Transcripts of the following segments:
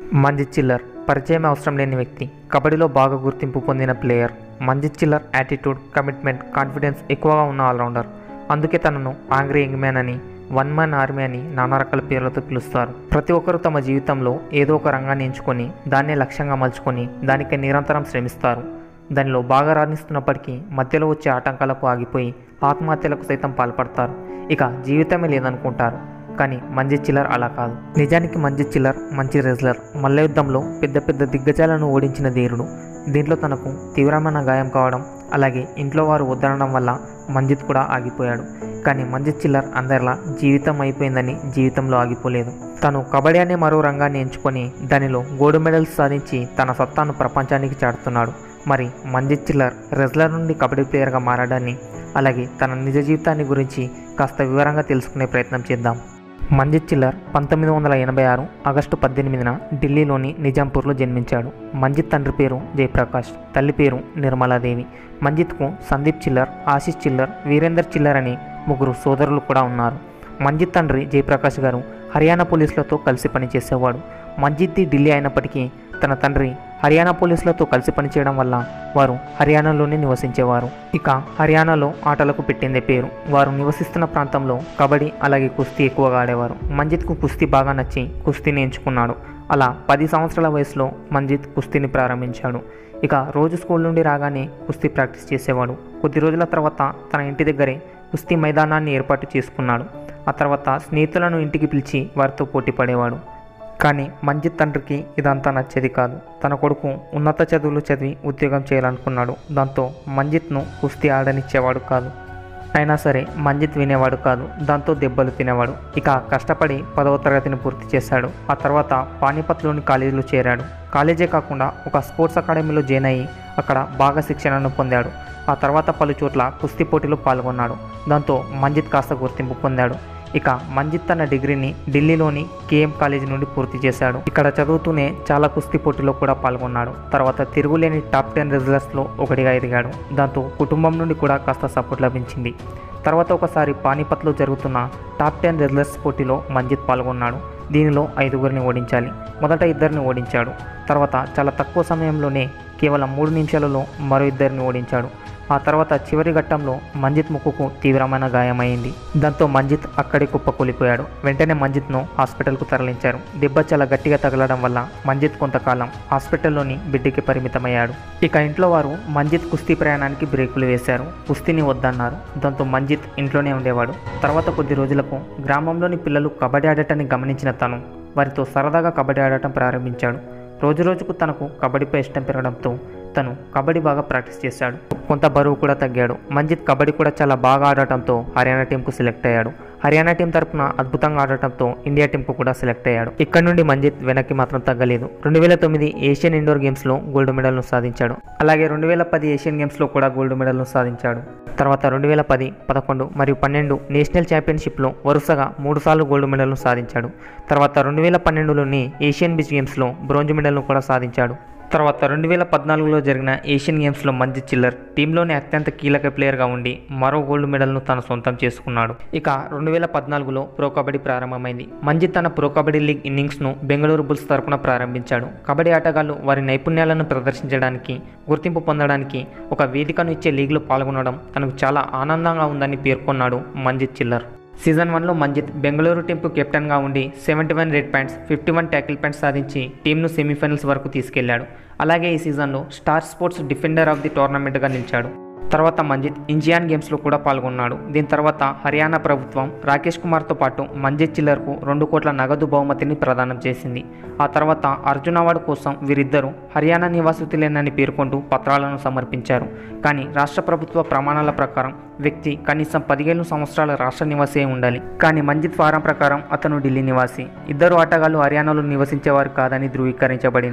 మంజిత్ చిల్లర్ పరిచయం అవసరం లేని వ్యక్తి కబడ్డీలో బాగా గుర్తింపు పొందిన player Manjeet Chhillar attitude commitment confidence ఎక్కువగా ఉన్న ఆల్రౌండర్ అందుకే తనను ఆంగ్రీ యంగ్ మ్యాన్ అని వన్ మ్యాన్ ఆర్మీ అని నానా రకాల పేర్లతో పిలుస్తారు ప్రతి ఒక్కరూ తమ జీవితంలో ఏదో ఒక రంగాన్ని ఎంచుకొని దాన్నే లక్ష్యంగా మలుచుకొని దానికి నిరంతరం శ్రమిస్తారు దానిలో బాగా రాణిస్తున్నప్పటికీ మధ్యలో వచ్చే ఆటంకాలకు ఆగిపోయి ఆత్మహత్యలకు సైతం పాల్పడతారు ఇక జీవితమే లేదనుకుంటారు కానీ మంజిత్ చిల్లర్ అలా కాదు నిజానికి మంజిత్ చిల్లర్ మంచి రెజ్లర్ మల్ల యుద్ధంలో పెద్ద పెద్ద దిగ్గజాలను ఓడించిన ధీరుడు దీంట్లో తనకు తీవ్రమైన గాయం కావడం అలాగే ఇంట్లో వారు వద్దనడం వల్ల మంజిత్ కూడా ఆగిపోయాడు కానీ మంజిత్ చిల్లర్ అందరిలా జీవితం అయిపోయిందని జీవితంలో ఆగిపోలేదు తను కబడ్డీ అనే మరో రంగాన్ని ఎంచుకొని దానిలో గోల్డ్ మెడల్స్ సాధించి తన సత్తాను ప్రపంచానికి చాటుతున్నాడు మరి మంజిత్ చిల్లర్ రెజ్లర్ నుండి కబడ్డీ ప్లేయర్గా మారడాన్ని అలాగే తన నిజ జీవితాన్ని గురించి కాస్త వివరంగా తెలుసుకునే ప్రయత్నం చేద్దాం మంజిత్ చిల్లర్ పంతొమ్మిది వందల ఎనభై ఆరు ఆగస్టు పద్దెనిమిదిన ఢిల్లీలోని నిజాంపూర్లో జన్మించాడు మంజిత్ తండ్రి పేరు జయప్రకాష్ తల్లి పేరు నిర్మలాదేవి మంజిత్కు సందీప్ చిల్లర్ ఆశీష్ చిల్లర్ వీరేందర్ చిల్లర్ అని ముగ్గురు సోదరులు కూడా ఉన్నారు మంజిత్ తండ్రి జయప్రకాష్ గారు హర్యానా పోలీసులతో కలిసి పనిచేసేవాడు మంజిత్ది ఢిల్లీ అయినప్పటికీ తన తండ్రి హర్యానా పోలీసులతో కలిసి పనిచేయడం వల్ల వారు హర్యానాలోనే నివసించేవారు ఇక హర్యానాలో ఆటలకు పెట్టిందే పేరు వారు నివసిస్తున్న ప్రాంతంలో కబడ్డీ అలాగే కుస్తీ ఎక్కువగా ఆడేవారు మంజిత్కు కుస్తీ బాగా నచ్చి కుస్తీని ఎంచుకున్నాడు అలా పది సంవత్సరాల వయసులో మంజిత్ కుస్తీని ప్రారంభించాడు ఇక రోజు స్కూల్ నుండి రాగానే కుస్తీ ప్రాక్టీస్ చేసేవాడు కొద్ది రోజుల తర్వాత తన ఇంటి దగ్గరే కుస్తీ మైదానాన్ని ఏర్పాటు చేసుకున్నాడు ఆ తర్వాత స్నేహితులను ఇంటికి పిలిచి వారితో పోటీ పడేవాడు కానీ మంజిత్ తండ్రికి ఇదంతా నచ్చేది కాదు తన కొడుకు ఉన్నత చదువులు చదివి ఉద్యోగం చేయాలనుకున్నాడు దాంతో మంజిత్ను కుస్తీ ఆడనిచ్చేవాడు కాదు అయినా సరే మంజిత్ వినేవాడు కాదు దాంతో దెబ్బలు తినేవాడు ఇక కష్టపడి పదవ తరగతిని పూర్తి చేశాడు ఆ తర్వాత పానీపత్లోని కాలేజీలో చేరాడు కాలేజే కాకుండా ఒక స్పోర్ట్స్ అకాడమీలో జాయిన్ అయ్యి అక్కడ బాగా శిక్షణను పొందాడు ఆ తర్వాత పలు చోట్ల కుస్తీ పోటీలో పాల్గొన్నాడు దాంతో మంజిత్ కాస్త గుర్తింపు పొందాడు ఇక మంజిత్ తన డిగ్రీని ఢిల్లీలోని కేఎం కాలేజీ నుండి పూర్తి చేశాడు ఇక్కడ చదువుతూనే చాలా కుస్తీ పోటీలో కూడా పాల్గొన్నాడు తర్వాత తిరుగులేని టాప్ టెన్ రెజ్లర్స్లో ఒకటిగా ఎదిగాడు దాంతో కుటుంబం నుండి కూడా కాస్త సపోర్ట్ లభించింది తర్వాత ఒకసారి పానీపత్లో జరుగుతున్న టాప్ టెన్ రెజ్లర్స్ పోటీలో మంజిత్ పాల్గొన్నాడు దీనిలో ఐదుగురిని ఓడించాలి మొదట ఇద్దరిని ఓడించాడు తర్వాత చాలా తక్కువ సమయంలోనే కేవలం మూడు నిమిషాలలో మరో ఇద్దరిని ఓడించాడు ఆ తర్వాత చివరి ఘట్టంలో మంజిత్ ముక్కుకు తీవ్రమైన గాయమైంది దాంతో మంజిత్ అక్కడి కుప్పకూలిపోయాడు వెంటనే మంజిత్ను హాస్పిటల్కు తరలించారు దెబ్బ చాలా గట్టిగా తగలడం వల్ల మంజిత్ కొంతకాలం హాస్పిటల్లోని బిడ్డకి పరిమితమయ్యాడు ఇక ఇంట్లో వారు మంజిత్ కుస్తీ ప్రయాణానికి బ్రేకులు వేశారు కుస్తీని వద్దన్నారు దాంతో మంజిత్ ఇంట్లోనే ఉండేవాడు తర్వాత కొద్ది రోజులకు గ్రామంలోని పిల్లలు కబడ్డీ ఆడటాన్ని గమనించిన తను వారితో సరదాగా కబడ్డీ ఆడటం ప్రారంభించాడు రోజురోజుకు తనకు కబడ్డీపై ఇష్టం పెరగడంతో తను కబడ్డీ బాగా ప్రాక్టీస్ చేశాడు కొంత బరువు కూడా తగ్గాడు మంజిత్ కబడ్డీ కూడా చాలా బాగా ఆడటంతో హర్యానా టీంకు సెలెక్ట్ అయ్యాడు హర్యానా టీం తరపున అద్భుతంగా ఆడటంతో ఇండియా టీంకు కూడా సెలెక్ట్ అయ్యాడు ఇక్కడ నుండి మంజిత్ వెనక్కి మాత్రం తగ్గలేదు రెండు వేల తొమ్మిది ఏషియన్ ఇండోర్ గేమ్స్లో గోల్డ్ మెడల్ను సాధించాడు అలాగే రెండు వేల పది ఏషియన్ గేమ్స్లో కూడా గోల్డ్ మెడల్ను సాధించాడు తర్వాత రెండు వేల పది పదకొండు మరియు పన్నెండు నేషనల్ ఛాంపియన్షిప్లో వరుసగా మూడుసార్లు గోల్డ్ మెడల్ను సాధించాడు తర్వాత రెండు వేల పన్నెండులోని ఏషియన్ బీచ్ గేమ్స్లో బ్రోంజ్ మెడల్ను కూడా సాధించాడు తర్వాత రెండు వేల పద్నాలుగులో జరిగిన ఏషియన్ గేమ్స్లో మంజిత్ చిల్లర్ టీంలోని అత్యంత కీలక ప్లేయర్గా ఉండి మరో గోల్డ్ మెడల్ను తన సొంతం చేసుకున్నాడు ఇక రెండు వేల పద్నాలుగులో ప్రో కబడ్డీ ప్రారంభమైంది మంజిత్ తన ప్రో కబడ్డీ లీగ్ ఇన్నింగ్స్ను బెంగళూరు బుల్స్ తరపున ప్రారంభించాడు కబడ్డీ ఆటగాళ్లు వారి నైపుణ్యాలను ప్రదర్శించడానికి గుర్తింపు పొందడానికి ఒక వేదికను ఇచ్చే లీగ్లో పాల్గొనడం తనకు చాలా ఆనందంగా ఉందని పేర్కొన్నాడు మంజిత్ చిల్లర్ సీజన్ వన్లో మంజిత్ బెంగళూరు టీంకు కెప్టెన్గా ఉండి seventy one raid points fifty one tackle points సాధించి టీంను సెమీఫైనల్స్ వరకు తీసుకెళ్లాడు అలాగే ఈ సీజన్లో Star Sports defender of the టోర్నమెంట్గా నిలిచాడు తర్వాత మంజిత్ ఇంజియాన్ గేమ్స్లో కూడా పాల్గొన్నాడు దీని తర్వాత హర్యానా ప్రభుత్వం రాకేష్ కుమార్తో పాటు మంజిత్ చిల్లర్కు రెండు కోట్ల నగదు బహుమతిని ప్రదానం చేసింది ఆ తర్వాత అర్జున్ అవార్డు కోసం వీరిద్దరూ హర్యానా నివాసితులేనని పేర్కొంటూ పత్రాలను సమర్పించారు కానీ రాష్ట్ర ప్రభుత్వ ప్రమాణాల ప్రకారం వ్యక్తి కనీసం పదిహేను సంవత్సరాల రాష్ట్ర నివాసే ఉండాలి కానీ మంజిత్ ఫారం ప్రకారం అతను ఢిల్లీ నివాసి ఇద్దరు ఆటగాళ్లు హర్యానాలో నివసించేవారు కాదని ధృవీకరించబడింది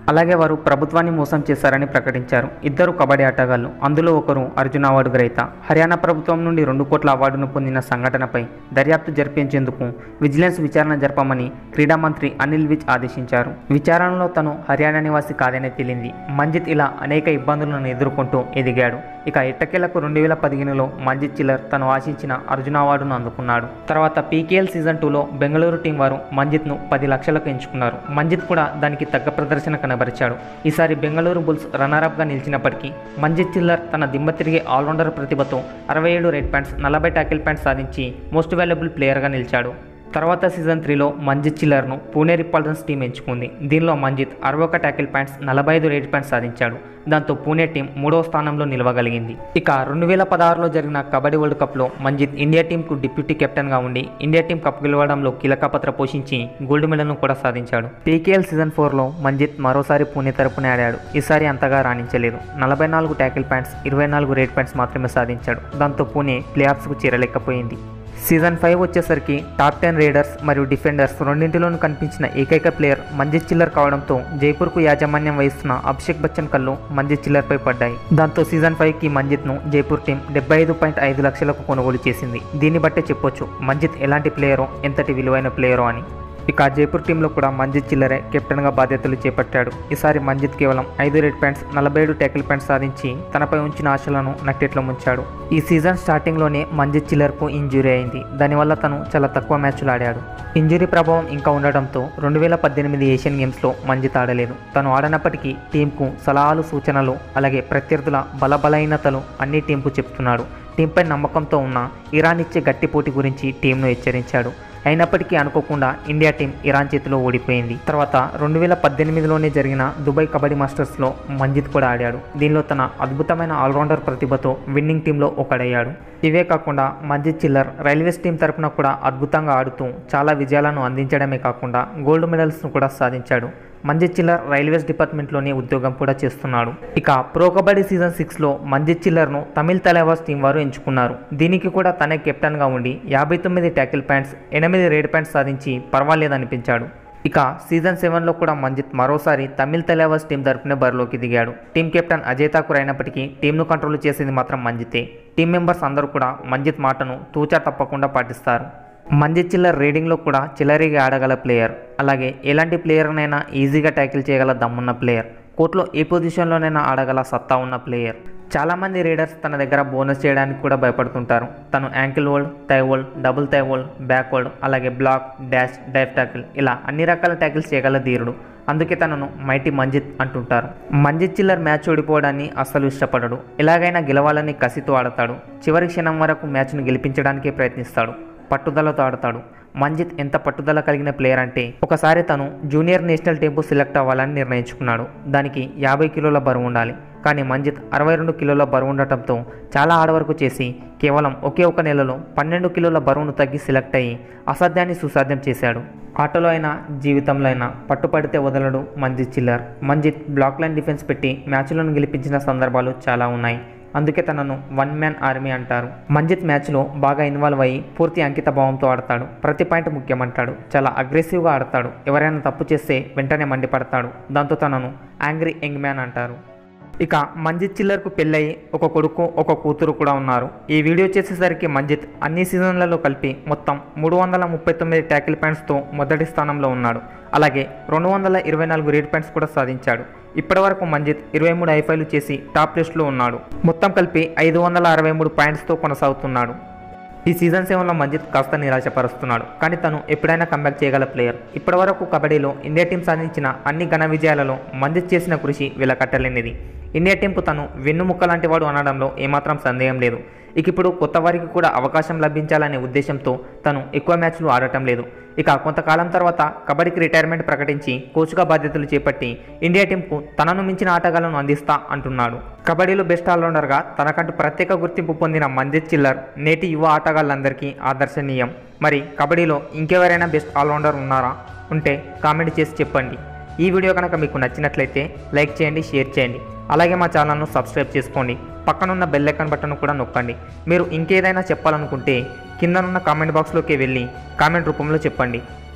అలాగే వారు ప్రభుత్వాన్ని మోసం చేశారని ప్రకటించారు ఇద్దరు కబడ్డీ ఆటగాళ్లు అందులో ఒకరు అర్జున్ అవార్డు గ్రహీత హర్యానా ప్రభుత్వం నుండి రెండు కోట్ల అవార్డును పొందిన సంఘటనపై దర్యాప్తు జరిపించేందుకు విజిలెన్స్ విచారణ జరపమని క్రీడా మంత్రి అనిల్ విజ్ ఆదేశించారు విచారణలో తను హర్యానా నివాసి కాదని తేలింది మంజిత్ ఇలా అనేక ఇబ్బందులను ఎదుర్కొంటూ ఎదిగాడు ఇక ఎట్టకేలకు రెండు వేల పదిహేనులో మంజిత్ చిల్లర్ తను ఆశించిన అర్జున అవార్డును అందుకున్నాడు తర్వాత పీకేఎల్ సీజన్ టూలో బెంగళూరు టీం వారు మంజిత్ను పది లక్షలకు ఎంచుకున్నారు మంజిత్ కూడా దానికి తగ్గ ప్రదర్శన కనబరిచాడు ఈసారి బెంగళూరు బుల్స్ రన్నరప్గా నిలిచినప్పటికీ మంజిత్ చిల్లర్ తన దిమ్మ తిరిగే ఆల్రౌండర్ ప్రతిభతో అరవై ఏడు రెడ్ ప్యాంట్స్ నలభై టాకిల్ ప్యాంట్స్ సాధించి మోస్ట్ వాల్యుబుల్ ప్లేయర్గా నిలిచాడు తర్వాత సీజన్ త్రీలో మంజిత్ చిల్లర్ను పూణే రిపల్సన్స్ టీం ఎంచుకుంది దీనిలో మంజిత్ అరవై ఒక ట్యాకిల్ పాయింట్స్ నలభై ఐదు రేట్ పాయింట్స్ సాధించాడు దాంతో పూణే టీం మూడవ స్థానంలో నిలవగలిగింది ఇక రెండు వేల పదహారులో జరిగిన కబడ్డీ వరల్డ్ కప్లో మంజిత్ ఇండియా టీంకు డిప్యూటీ కెప్టెన్గా ఉండి ఇండియా టీం కప్ గెలవడంలో కీలక పాత్ర పోషించి గోల్డ్ మెడల్ను కూడా సాధించాడు పీకేఎల్ సీజన్ ఫోర్లో మంజిత్ మరోసారి పూణే తరపున ఆడాడు ఈసారి అంతగా రాణించలేదు నలభై నాలుగు ట్యాకిల్ పాయింట్స్ ఇరవై నాలుగు రేట్ పాయింట్స్ మాత్రమే సాధించాడు దాంతో పూణే ప్లే ఆఫ్స్కు చేరలేకపోయింది సీజన్ ఫైవ్ వచ్చేసరికి టాప్ టెన్ రేడర్స్ మరియు డిఫెండర్స్ రెండింటిలోనూ కనిపించిన ఏకైక ప్లేయర్ మంజిత్ చిల్లర్ కావడంతో జైపూర్కు యాజమాన్యం వహిస్తున్న అభిషేక్ బచ్చన్ కళ్ళు మంజిత్ చిల్లర్పై పడ్డాయి దాంతో సీజన్ ఫైవ్కి మంజిత్ను జైపూర్ టీం డెబ్బై ఐదు పాయింట్ ఐదు లక్షలకు కొనుగోలు చేసింది దీన్ని బట్టే చెప్పొచ్చు మంజిత్ ఎలాంటి ప్లేయరో ఎంతటి విలువైన ప్లేయరో అని ఇక జైపూర్ టీంలో కూడా మంజిత్ చిల్లరే కెప్టెన్గా బాధ్యతలు చేపట్టాడు ఈసారి మంజిత్ కేవలం ఐదు రెడ్ ప్యాంట్స్ నలభై ఏడు ట్యాకిల్ ప్యాంట్స్ సాధించి తనపై ఉంచిన ఆశలను నట్టెట్లో ముంచాడు ఈ సీజన్ స్టార్టింగ్లోనే మంజిత్ చిల్లర్కు ఇంజురీ అయింది దానివల్ల తను చాలా తక్కువ మ్యాచ్లు ఆడాడు ఇంజురీ ప్రభావం ఇంకా ఉండడంతో రెండు వేల పద్దెనిమిది ఏషియన్ గేమ్స్లో మంజిత్ ఆడలేదు తను ఆడనప్పటికీ టీంకు సలహాలు సూచనలు అలాగే ప్రత్యర్థుల బలబలహీనతలు అన్ని టీంకు చెప్తున్నాడు టీంపై నమ్మకంతో ఉన్న ఇరాన్ ఇచ్చే గట్టి పోటీ గురించి టీంను హెచ్చరించాడు అయినప్పటికీ అనుకోకుండా ఇండియా టీం ఇరాన్ చేతిలో ఓడిపోయింది తర్వాత రెండు వేల పద్దెనిమిదిలోనే జరిగిన దుబాయ్ కబడ్డీ మాస్టర్స్లో మంజిత్ కూడా ఆడాడు దీనిలో తన అద్భుతమైన ఆల్రౌండర్ ప్రతిభతో విన్నింగ్ టీంలో ఒకడయ్యాడు ఇవే కాకుండా మంజిత్ చిల్లర్ రైల్వేస్ టీం తరపున కూడా అద్భుతంగా ఆడుతూ చాలా విజయాలను అందించడమే కాకుండా గోల్డ్ మెడల్స్ను కూడా సాధించాడు మంజిత్ చిల్లర్ రైల్వేస్ డిపార్ట్మెంట్లోనే ఉద్యోగం కూడా చేస్తున్నాడు ఇక ప్రో కబడ్డీ సీజన్ సిక్స్లో మంజిత్ చిల్లర్ను తమిళ్ తలైవాస్ టీం వారు ఎంచుకున్నారు దీనికి కూడా తనే కెప్టెన్గా ఉండి యాభై తొమ్మిది ట్యాకిల్ ప్యాంట్స్ ఎనిమిది రేడ్ ప్యాంట్స్ సాధించి పర్వాలేదనిపించాడు ఇక సీజన్ సెవెన్లో కూడా మంజిత్ మరోసారి తమిళ్ తలైవాస్ టీం తరపునే బరిలోకి దిగాడు టీం కెప్టెన్ అజయ్ ఠాకూర్ అయినప్పటికీ టీంను కంట్రోల్ చేసేది మాత్రం మంజితే టీం మెంబర్స్ అందరూ కూడా మంజిత్ మాటను తూచా తప్పకుండా పాటిస్తారు మంజిత్ చిల్లర్ రీడింగ్లో కూడా చిల్లరీగా ఆడగల ప్లేయర్ అలాగే ఎలాంటి ప్లేయర్నైనా ఈజీగా ట్యాకిల్ చేయగల దమ్మున్న ప్లేయర్ కోర్టులో ఏ పొజిషన్లోనైనా ఆడగల సత్తా ఉన్న ప్లేయర్ చాలామంది రీడర్స్ తన దగ్గర బోనస్ చేయడానికి కూడా భయపడుతుంటారు తను ankle hold thigh hold double thigh hold back hold అలాగే బ్లాక్ డాష్ డైవ్ ట్యాకిల్ ఇలా అన్ని రకాల ట్యాకిల్స్ చేయగల ధీరుడు అందుకే తనను మైటీ మంజిత్ అంటుంటారు మంజిత్ చిల్లర్ మ్యాచ్ ఓడిపోవడాన్ని అస్సలు ఇష్టపడడు ఎలాగైనా గెలవాలని కసితో ఆడతాడు చివరి క్షణం వరకు మ్యాచ్ను గెలిపించడానికే ప్రయత్నిస్తాడు పట్టుదలతో ఆడతాడు మంజిత్ ఎంత పట్టుదల కలిగిన ప్లేయర్ అంటే ఒకసారి తను జూనియర్ నేషనల్ టీంకు సెలెక్ట్ అవ్వాలని నిర్ణయించుకున్నాడు దానికి యాభై కిలోల బరువు ఉండాలి కానీ మంజిత్ అరవై రెండు కిలోల బరువు ఉండటంతో చాలా ఆడవరకు చేసి కేవలం ఒకే ఒక నెలలో పన్నెండు కిలోల బరువును తగ్గి సెలెక్ట్ అయ్యి అసాధ్యాన్ని సుసాధ్యం చేశాడు ఆటలో అయినా జీవితంలో అయినా పట్టుపడితే వదలడు Manjeet Chhillar Manjeet block line defence పెట్టి మ్యాచ్లను గెలిపించిన సందర్భాలు చాలా ఉన్నాయి అందుకే తనను వన్ మ్యాన్ ఆర్మీ అంటారు మంజిత్ మ్యాచ్లో బాగా ఇన్వాల్వ్ అయ్యి పూర్తి అంకిత భావంతో ఆడతాడు ప్రతి పాయింట్ ముఖ్యమంటాడు చాలా అగ్రెసివ్గా ఆడతాడు ఎవరైనా తప్పు చేస్తే వెంటనే మండిపడతాడు దాంతో తనను యాంగ్రీ యంగ్ మ్యాన్ అంటారు ఇక మంజిత్ చిల్లర్కు పెళ్ళయి ఒక కొడుకు ఒక కూతురు కూడా ఉన్నారు ఈ వీడియో చేసేసరికి మంజిత్ అన్ని సీజన్లలో కలిపి మొత్తం మూడు వందల ముప్పై తొమ్మిది ట్యాకిల్ పాయింట్స్తో మొదటి స్థానంలో ఉన్నాడు అలాగే రెండు వందల ఇరవై నాలుగు రేట్ పాయింట్స్ కూడా సాధించాడు ఇప్పటివరకు మంజిత్ ఇరవై మూడు ఐఫైలు చేసి టాప్ లిస్ట్లో ఉన్నాడు మొత్తం కలిపి ఐదు వందల అరవై మూడు పాయింట్స్తో కొనసాగుతున్నాడు ఈ సీజన్ సెవెన్లో మంజిత్ కాస్త నిరాశపరుస్తున్నాడు కానీ తను ఎప్పుడైనా కంబ్యాక్ చేయగల ప్లేయర్ ఇప్పటివరకు కబడ్డీలో ఇండియా టీం సాధించిన అన్ని ఘన విజయాలలో మంజిత్ చేసిన కృషి వెలకట్టలేనిది ఇండియా టీంకు తను వెన్నుముక్క లాంటి వాడు అనడంలో ఏమాత్రం సందేహం లేదు ఇక ఇప్పుడు కొత్త వారికి కూడా అవకాశం లభించాలనే ఉద్దేశంతో తను ఎక్కువ మ్యాచ్లు ఆడటం లేదు ఇక కొంతకాలం తర్వాత కబడ్డీకి రిటైర్మెంట్ ప్రకటించి కోచ్గా బాధ్యతలు చేపట్టి ఇండియా టీంకు తనను మించిన ఆటగాళ్లను అందిస్తా అంటున్నాడు కబడ్డీలో బెస్ట్ ఆల్రౌండర్గా తనకంటూ ప్రత్యేక గుర్తింపు పొందిన మంజిత్ చిల్లర్ నేటి యువ ఆటగాళ్ళందరికీ ఆదర్శనీయం మరి కబడ్డీలో ఇంకెవరైనా బెస్ట్ ఆల్రౌండర్ ఉన్నారా ఉంటే కామెంట్ చేసి చెప్పండి ఈ వీడియో కనుక మీకు నచ్చినట్లయితే లైక్ చేయండి షేర్ చేయండి అలాగే మా ఛానల్ను సబ్స్క్రైబ్ చేసుకోండి పక్కనున్న బెల్ ఐకాన్ బటన్ కూడా నొక్కండి మీరు ఇంకేదైనా చెప్పాలనుకుంటే కిందనున్న కామెంట్ బాక్స్లోకి వెళ్ళి కామెంట్ రూపంలో చెప్పండి